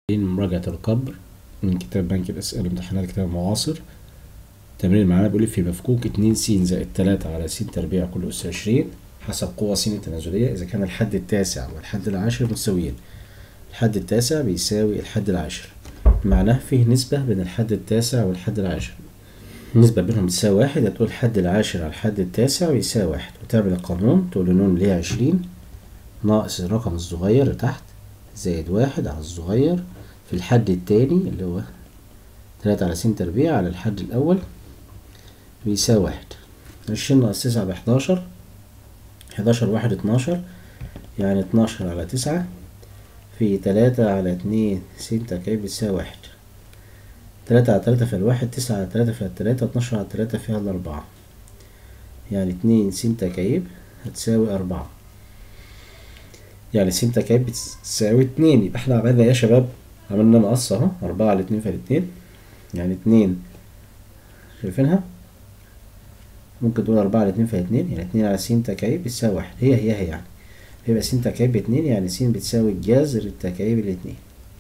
مراجعة القبر من كتاب بنك الأسئلة امتحانات الكتاب المعاصر التمرين معانا بيقول لي في مفكوك اتنين س زائد تلاتة على س تربيع كل أس عشرين حسب قوة س التنازلية إذا كان الحد التاسع والحد العاشر متساويين الحد التاسع بيساوي الحد العاشر معناه فيه نسبة بين الحد التاسع والحد العاشر النسبة بينهم بتساوي واحد هتقول الحد العاشر على الحد التاسع بيساوي واحد وتعمل القانون تقول له نون ليه عشرين ناقص الرقم الصغير اللي تحت زائد واحد على الصغير في الحد التاني اللي هو تلاتة على س تربيع على الحد الأول بيساوي واحد عشرين ناقص تسعة بحداشر حداشر واحد اتناشر يعني اتناشر على تسعة في تلاتة على اتنين س تركيب بتساوي واحد تلاتة على تلاتة في الواحد تسعة على تلاتة في التلاتة اتناشر على تلاتة فيها الأربعة يعني اتنين س تكعيب هتساوي أربعة يعني س تكعيب بتساوي اتنين يبقى احنا عملنا ايه يا شباب عملنا مقص اهو أربعة على اتنين في الاتنين يعني اتنين شايفينها ممكن تقول أربعة على اتنين في اتنين يعني اتنين على س تكعيب بتساوي واحد هي هي هي يعني يبقى س تكعيب باتنين يعني س بتساوي جذر التكعيب الاتنين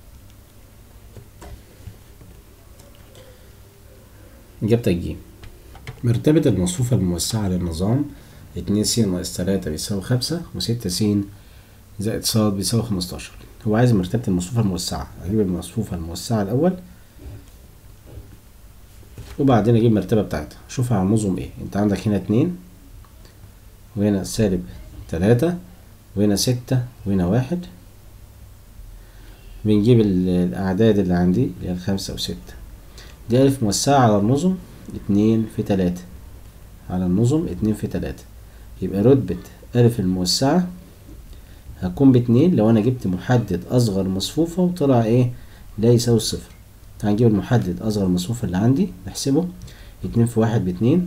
إجابتك ج مرتبة المصفوفة الموسعة للنظام اتنين س ناقص تلاتة بيساوي خمسة وستة س زائد ص بيساوي خمستاشر هو عايز مرتبة المصفوفة الموسعة أجيب المصفوفة الموسعة الأول وبعدين أجيب المرتبة بتاعتها شوف هرمزهم ايه انت عندك هنا اتنين وهنا سالب تلاتة وهنا ستة وهنا واحد بنجيب الأعداد اللي عندي اللي هي الخمسة وستة دي ألف موسعة على النظم اتنين في تلاتة على النظم اتنين في تلاتة يبقى رتبة ألف الموسعة هتكون باتنين لو أنا جبت محدد أصغر مصفوفة وطلع ايه لا يساوي الصفر هنجيب المحدد أصغر مصفوفة اللي عندي نحسبه اتنين في واحد باتنين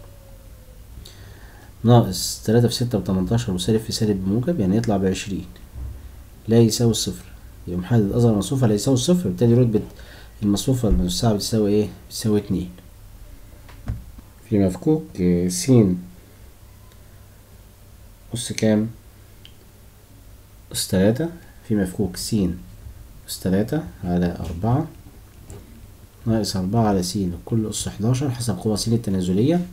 ناقص تلاتة في ستة بتمنتاشر وسالب في سالب بموجب يعني يطلع بعشرين لا يساوي الصفر يبقى محدد أصغر مصفوفة لا يساوي الصفر بالتالي رتبة المصفوفة الموسعة بتساوي ايه؟ بتساوي اتنين في مفكوك س أس كام؟ أس تلاتة في مفكوك س أس تلاتة على أربعة ناقص أربعة على س كل أس حداشر حسب قوة س التنازلية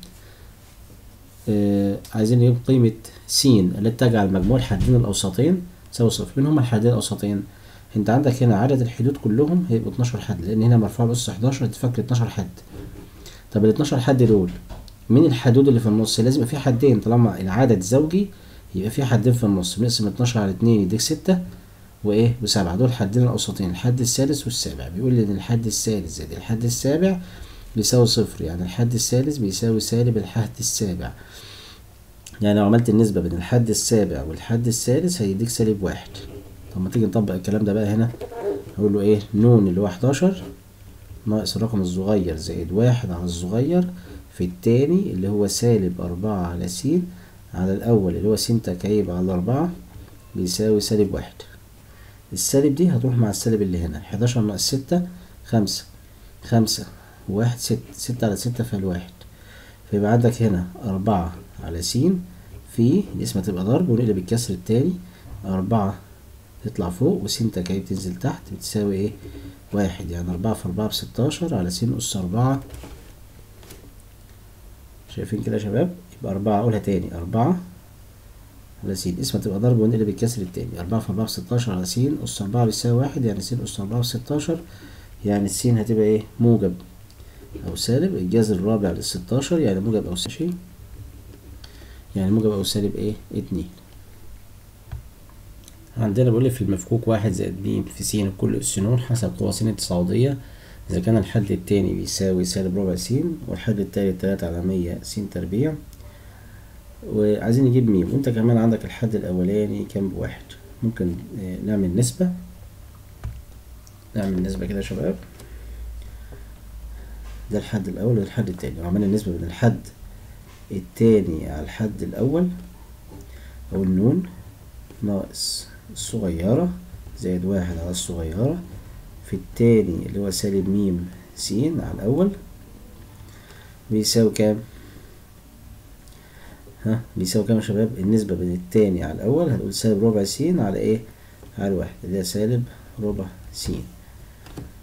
آه عايزين نجيب قيمة س التي تجعل مجموع الحدين الأوسطين تساوي صفر مين هما الحدين الأوسطين؟ انت عندك هنا عدد الحدود كلهم هيبقوا 12 حد لان هنا مرفوع بأس 11 تفك 12 حد طب ال 12 حد دول مين الحدود اللي في النص لازم يبقى في حدين طالما العدد زوجي يبقى في حدين في النص بنقسم 12 على 2 يديك 6 وايه وسبعة دول حدين الاوسطين الحد الثالث والسابع بيقول لي ان الحد الثالث زائد الحد السابع بيساوي صفر يعني الحد الثالث بيساوي سالب الحد السابع يعني لو عملت النسبة بين الحد السابع والحد الثالث هيديك سالب واحد طب ما تيجي نطبق الكلام ده بقى هنا هقول له ايه نون اللي هو 11 ناقص الرقم الصغير زائد واحد على الصغير في التاني اللي هو سالب أربعة على س على الأول اللي هو س تكعيب على أربعة بيساوي سالب واحد السالب دي هتروح مع السالب اللي هنا حداشر ناقص ستة خمسة خمسة واحد ستة ستة على ستة فالواحد فيبقى عندك هنا أربعة على س في دي اسمها تبقى ضرب ونقلب الكسر التاني أربعة تطلع فوق وس تكعيب تنزل تحت بتساوي ايه واحد يعني أربعة في أربعة بستاشر على س أس أربعة شايفين كده يا شباب يبقى أربعة أقولها تاني أربعة على س اسمها تبقى ضرب ونقلب الكسر التاني أربعة في أربعة بستاشر على س أس أربعة بيساوي واحد يعني س أس أربعة بستاشر يعني الس هتبقى ايه موجب أو سالب الجذر الرابع للستاشر يعني موجب أو سالب يعني موجب أو سالب ايه اتنين عندنا بيقول في المفكوك واحد زائد ب في س كل أس ن حسب قوة س التصاعدية إذا كان الحد التاني بيساوي سالب ربع س والحد التالت تلاتة على مية س تربيع وعايزين نجيب م وانت كمان عندك الحد الأولاني كام بواحد ممكن نعمل نسبة نعمل نسبة كده يا شباب ده الحد الأول والحد التاني وعملنا النسبة بين الحد التاني على الحد الأول أو النون ناقص الصغيرة زائد واحد على الصغيرة في التاني اللي هو سالب ميم س على الأول بيساوي كام؟ ها بيساوي كام يا شباب؟ النسبة بين التاني على الأول هنقول سالب ربع س على إيه؟ على واحد اللي هي سالب ربع س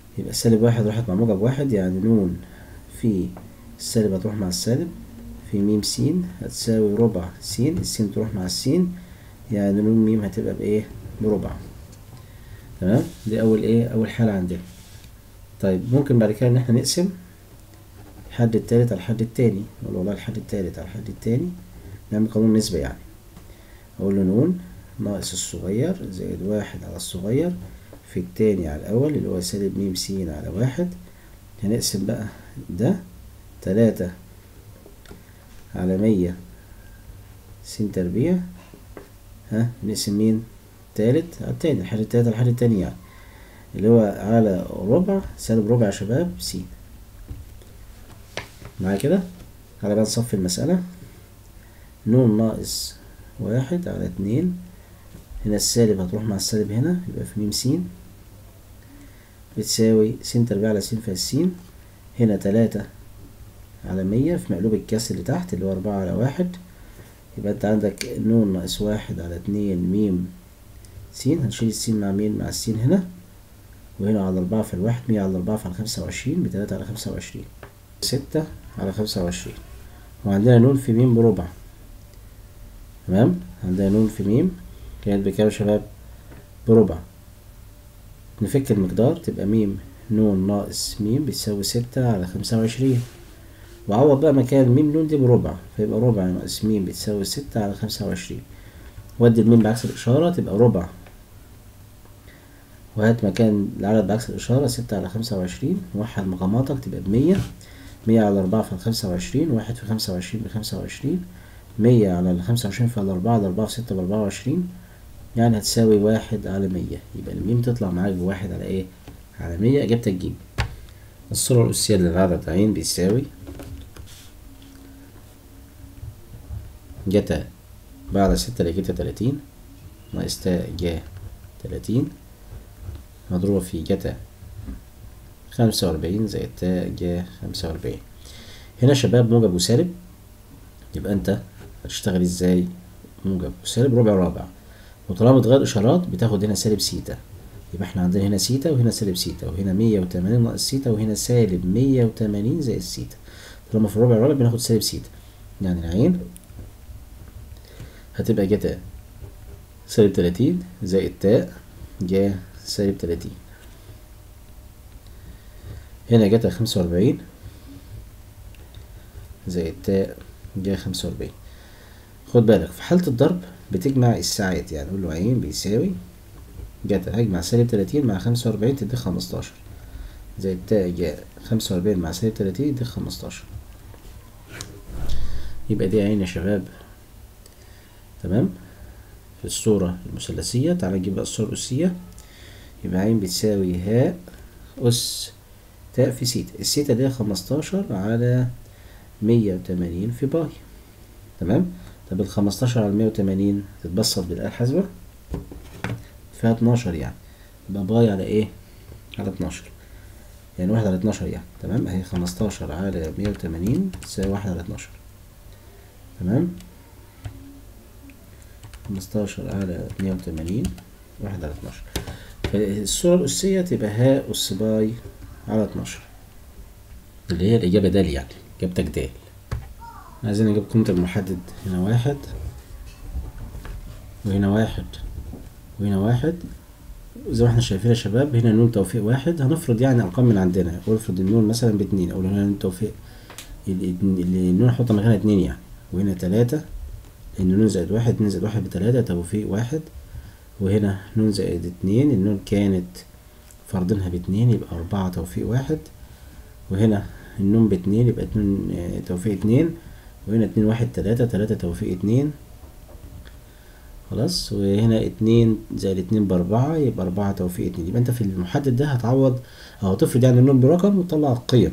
يبقى سالب واحد راحت مع موجب واحد يعني نون في السالب هتروح مع السالب في ميم س هتساوي ربع س السين تروح مع السين يعني نون ميم هتبقى بايه بربع تمام دي اول ايه اول حالة عندنا طيب ممكن بعد كده ان احنا نقسم الحد التالت على الحد التاني نقول والله الحد التالت على الحد التاني نعمل قانون نسبة يعني اقول له نون ناقص الصغير زائد واحد على الصغير في التاني على الأول اللي هو سالب ميم س على واحد هنقسم بقى ده تلاتة على مية س تربيع ها نقسم مين تالت على التاني الحد التالت على الحد التاني يعني اللي هو على ربع سالب ربع يا شباب س معايا كده على بقى نصفي المسألة نون ناقص واحد على اتنين هنا السالب هتروح مع السالب هنا يبقى في ميم س بتساوي س تربيع على س في س هنا تلاتة على مية في مقلوب الكسر اللي تحت اللي هو أربعة على واحد يبقى انت عندك نون ناقص واحد على اتنين ميم س هنشيل السين مع مين مع السين هنا وهنا على أربعة في الواحد مية على أربعة في خمسة وعشرين بتلاتة على خمسة وعشرين ستة على خمسة وعشرين وعندنا نون في ميم بربع تمام عندنا نون في ميم كانت بكام يا شباب بربع نفك المقدار تبقى ميم نون ناقص ميم بتساوي ستة على خمسة وعشرين وعوض بقى مكان ميم نون دي بربع فيبقى ربع ناقص ميم بتساوي ستة على خمسة وعشرين ودي الميم بعكس الإشارة تبقى ربع وهات مكان العدد بعكس الإشارة ستة على خمسة وعشرين وحد مقاماتك تبقى بمية مية على أربعة في الخمسة وعشرين واحد في خمسة وعشرين بخمسة وعشرين مية على الخمسة وعشرين في الأربعة على أربعة في ستة بأربعة وعشرين يعني هتساوي واحد على مية يبقى الميم تطلع معاك بواحد على ايه على مية اجابتك جيم الصورة الأسية للعدد عين بيساوي جتا بعد ستة لقيتها تلاتين ناقص تاء جا تلاتين مضروبة في جتا خمسة وأربعين زائد تاء جا خمسة وأربعين هنا شباب موجب وسالب يبقى انت هتشتغل ازاي موجب وسالب ربع رابع وطالما بتغير اشارات بتاخد هنا سالب سيتا يبقى احنا عندنا هنا سيتا وهنا سالب سيتا وهنا مية وتمانين ناقص سيتا وهنا سالب مية وتمانين زائد سيتا طالما في الربع الرابع بناخد سالب سيتا يعني العين هتبقى جتا سالب تلاتين زائد تاء جا سالب تلاتين هنا جتا خمسة وأربعين زائد تاء جا خمسة وأربعين خد بالك في حالة الضرب بتجمع الساعات يعني قول له عين بيساوي جتا هجمع سالب تلاتين مع خمسة وأربعين تديك خمستاشر زائد تاء جا خمسة وأربعين مع سالب تلاتين يديك خمستاشر يبقى دي عين يا شباب تمام في الصورة المثلثية تعالى نجيب بقى الصورة الأسية يبقى عين بتساوي هاء أس تاء في سيتا السيتا دي خمستاشر على مية وتمانين في باي تمام طب الخمستاشر على مية وتمانين تتبسط بالآلة الحاسبة فيها اتناشر يعني يبقى باي على ايه على اتناشر يعني واحد على اتناشر يعني تمام اهي خمستاشر على مية وتمانين تساوي واحد على اتناشر تمام خمستاشر على مية وتمانين واحد على اتناشر فالصورة الأسية تبقى هاء أس باي على اتناشر اللي هي الإجابة دال يعني إجابتك دال عايزين نجيب قيمة المحدد هنا واحد وهنا واحد وهنا واحد زي ما احنا شايفين يا شباب هنا نون توفيق واحد هنفرض يعني أرقام من عندنا ونفرض النون مثلا باتنين أو هنا نون توفيق النون نحط مكانها اتنين يعني وهنا تلاتة لأن نون زائد واحد اتنين زائد واحد بتلاتة توفيق واحد وهنا نون زائد اتنين النون كانت فرضينها باتنين يبقى أربعة توفيق واحد وهنا النون باتنين يبقى اتنين توفيق اتنين وهنا اتنين واحد تلاتة تلاتة توفيق اتنين خلاص وهنا اتنين زائد اتنين بأربعة يبقى أربعة توفيق اتنين يبقى انت في المحدد ده هتعوض أو تفرض يعني النون برقم وتطلع القيم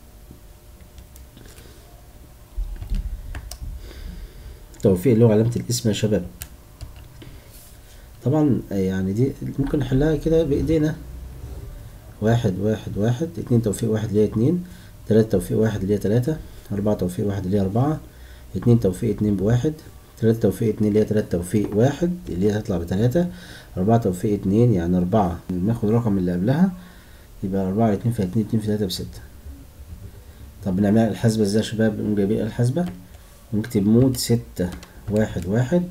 توفيق اللي هو علامة الاسم يا شباب طبعا يعني دي ممكن نحلها كده بإيدينا واحد واحد واحد اتنين توفيق واحد اللي هي اتنين تلاتة توفيق واحد اللي هي تلاتة أربعة توفيق واحد اللي هي أربعة اتنين توفيق اتنين بواحد تلاتة توفيق اتنين اللي هي تلاتة توفيق واحد اللي هي هتطلع بتلاتة أربعة توفيق اتنين يعني أربعة ناخد الرقم اللي قبلها يبقى أربعة على اتنين في اتنين اتنين في تلاتة بستة طب نعمل الحاسبة ازاي يا شباب نقوم جايبين الحاسبة ونكتب مود ستة واحد واحد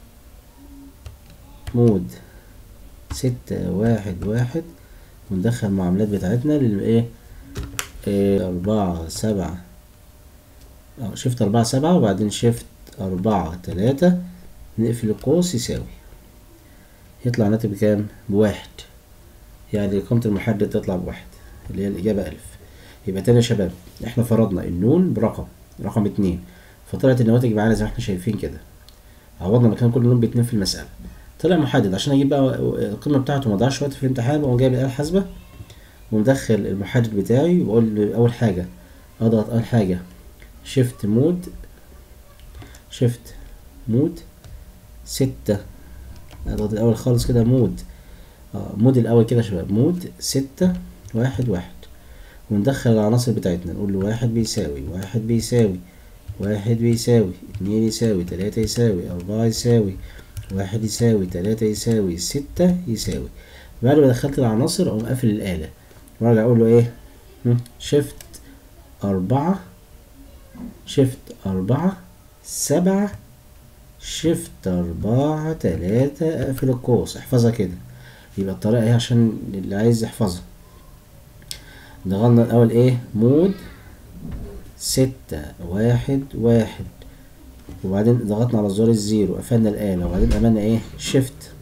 مود ستة واحد واحد وندخل المعاملات بتاعتنا للايه إيه أربعة سبعة أو شيفت أربعة سبعة وبعدين شيفت أربعة تلاتة نقفل القوس يساوي يطلع ناتج بكام؟ بواحد يعني قيمة المحدد تطلع بواحد اللي هي الإجابة ألف يبقى تاني يا شباب احنا فرضنا النون برقم رقم اتنين فطلعت النواتج معانا زي ما احنا شايفين كده عوضنا مكان كل نون باتنين في المسألة طلع محدد عشان اجيب بقى القيمة بتاعته ما ضيعش وقت في الامتحان بقوم جايب الآلة الحاسبة ومدخل المحدد بتاعي وبقول له أول حاجة أضغط أول حاجة شيفت مود شيفت مود ستة اضغط الأول خالص كده مود اه مود الأول كده يا شباب مود ستة واحد واحد وندخل العناصر بتاعتنا نقول له واحد بيساوي واحد بيساوي واحد بيساوي اتنين يساوي تلاتة يساوي أربعة يساوي واحد يساوي تلاتة يساوي ستة يساوي بعد ما دخلت العناصر أقوم قافل الآلة وارجع أقول له إيه شيفت أربعة شيفت أربعة سبعة شيفت أربعة تلاتة أقفل القوس احفظها كده يبقى الطريقة ايه عشان اللي عايز يحفظها ضغطنا الأول ايه مود ستة واحد واحد وبعدين ضغطنا على زرار الزيرو قفلنا الآلة وبعدين عملنا ايه شيفت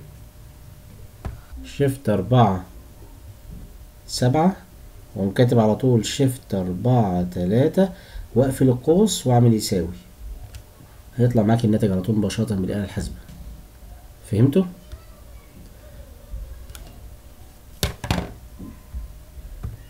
شيفت أربعة سبعة وأقوم كاتب على طول شيفت أربعة تلاتة وأقفل القوس وأعمل يساوي هيطلع معاك الناتج على طول مباشرة بالآلة الحاسبة فهمتوا؟